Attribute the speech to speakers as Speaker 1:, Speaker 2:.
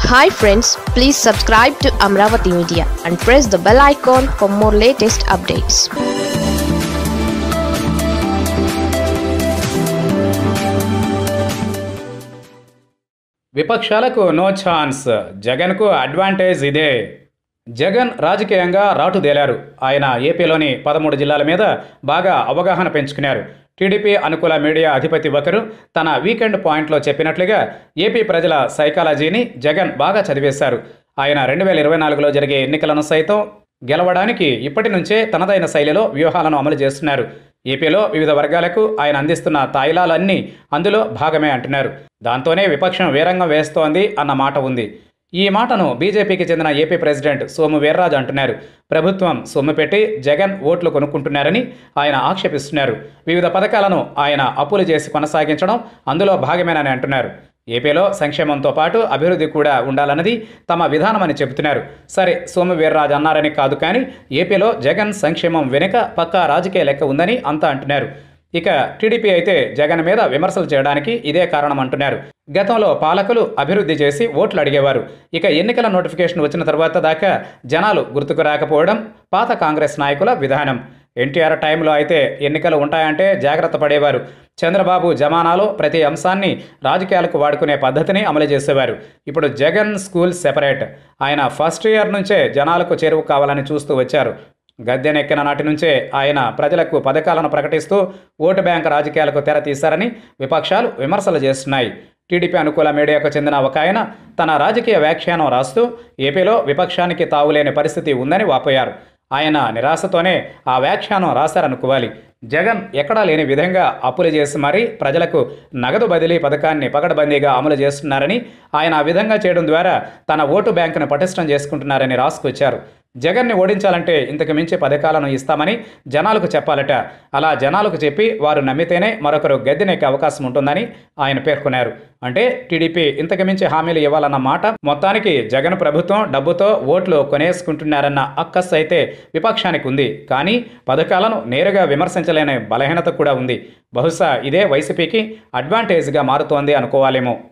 Speaker 1: hi friends please subscribe to Amaravati media and press the bell icon for more latest updates
Speaker 2: విపక్షాలకు no chance జగన్కు advantage ఇదే జగన్ రాజకీయంగా రాటుదేలారు ఆయన ఏపీలోని పదమూడు జిల్లాల మీద బాగా అవగాహన పెంచుకున్నారు టీడీపీ అనుకూల మీడియా అధిపతి ఒకరు తన వీకెండ్ పాయింట్లో చెప్పినట్లుగా ఏపీ ప్రజల సైకాలజీని జగన్ బాగా చదివేశారు ఆయన రెండు వేల ఇరవై నాలుగులో జరిగే ఎన్నికలను సైతం గెలవడానికి ఇప్పటి నుంచే తనదైన శైలిలో వ్యూహాలను అమలు చేస్తున్నారు ఏపీలో వివిధ వర్గాలకు ఆయన అందిస్తున్న తాయిలాలన్నీ అందులో భాగమే అంటున్నారు దాంతోనే విపక్షం వీరంగం వేస్తోంది అన్న మాట ఉంది ఈ మాటను బీజేపీకి చెందిన ఏపీ ప్రెసిడెంట్ సోము వీర్రాజు అంటున్నారు ప్రభుత్వం సొమ్ము పెట్టి జగన్ ఓట్లు కొనుక్కుంటున్నారని ఆయన ఆక్షేపిస్తున్నారు వివిధ పథకాలను ఆయన అప్పులు చేసి కొనసాగించడం అందులో భాగమేనని అంటున్నారు ఏపీలో సంక్షేమంతో పాటు అభివృద్ధి కూడా ఉండాలన్నది తమ విధానమని చెబుతున్నారు సరే సోము వీర్రాజు అన్నారని కాదు కానీ ఏపీలో జగన్ సంక్షేమం వెనుక పక్కా రాజకీయ లెక్క ఉందని అంతా అంటున్నారు ఇక టీడీపీ అయితే జగన్ మీద విమర్శలు చేయడానికి ఇదే కారణం అంటున్నారు గతంలో పాలకులు అభివృద్ధి చేసి ఓట్లు అడిగేవారు ఇక ఎన్నికల నోటిఫికేషన్ వచ్చిన తర్వాత దాకా జనాలు గుర్తుకు రాకపోవడం పాత కాంగ్రెస్ నాయకుల విధానం ఎన్టీఆర్ టైంలో అయితే ఎన్నికలు ఉంటాయంటే జాగ్రత్త పడేవారు చంద్రబాబు జమానాలో ప్రతి అంశాన్ని రాజకీయాలకు వాడుకునే పద్ధతిని అమలు చేసేవారు ఇప్పుడు జగన్ స్కూల్ సెపరేట్ ఆయన ఫస్ట్ ఇయర్ నుంచే జనాలకు చేరువు కావాలని చూస్తూ వచ్చారు గద్దెనెక్కిన నాటి నుంచే ఆయన ప్రజలకు పథకాలను ప్రకటిస్తూ ఓటు బ్యాంక్ రాజకీయాలకు తెర తీశారని విపక్షాలు విమర్శలు చేస్తున్నాయి టీడీపీ అనుకూల మీడియాకు చెందిన ఒక ఆయన తన రాజకీయ వ్యాఖ్యానం రాస్తూ ఏపీలో విపక్షానికి తావులేని పరిస్థితి ఉందని వాపోయారు ఆయన నిరాశతోనే ఆ వ్యాఖ్యానం రాశారనుకోవాలి జగన్ ఎక్కడా లేని విధంగా అప్పులు చేసి మరీ ప్రజలకు నగదు బదిలీ పథకాన్ని పకడ్బందీగా అమలు చేస్తున్నారని ఆయన ఆ విధంగా చేయడం ద్వారా తన ఓటు బ్యాంకును పటిష్టం చేసుకుంటున్నారని రాసుకొచ్చారు జగన్ని ఓడించాలంటే ఇంతకు మించి పథకాలను ఇస్తామని జనాలకు చెప్పాలట అలా జనాలకు చెప్పి వారు నమ్మితేనే మరొకరు గద్దెనెక్కే అవకాశం ఉంటుందని ఆయన పేర్కొన్నారు అంటే టీడీపీ ఇంతకు మించి హామీలు ఇవ్వాలన్న మాట మొత్తానికి జగన్ ప్రభుత్వం డబ్బుతో ఓట్లు కొనేసుకుంటున్నారన్న అక్కస్ అయితే విపక్షానికి ఉంది కానీ పథకాలను నేరుగా విమర్శించలేని బలహీనత కూడా ఉంది బహుశా ఇదే వైసీపీకి అడ్వాంటేజ్గా మారుతోంది అనుకోవాలేమో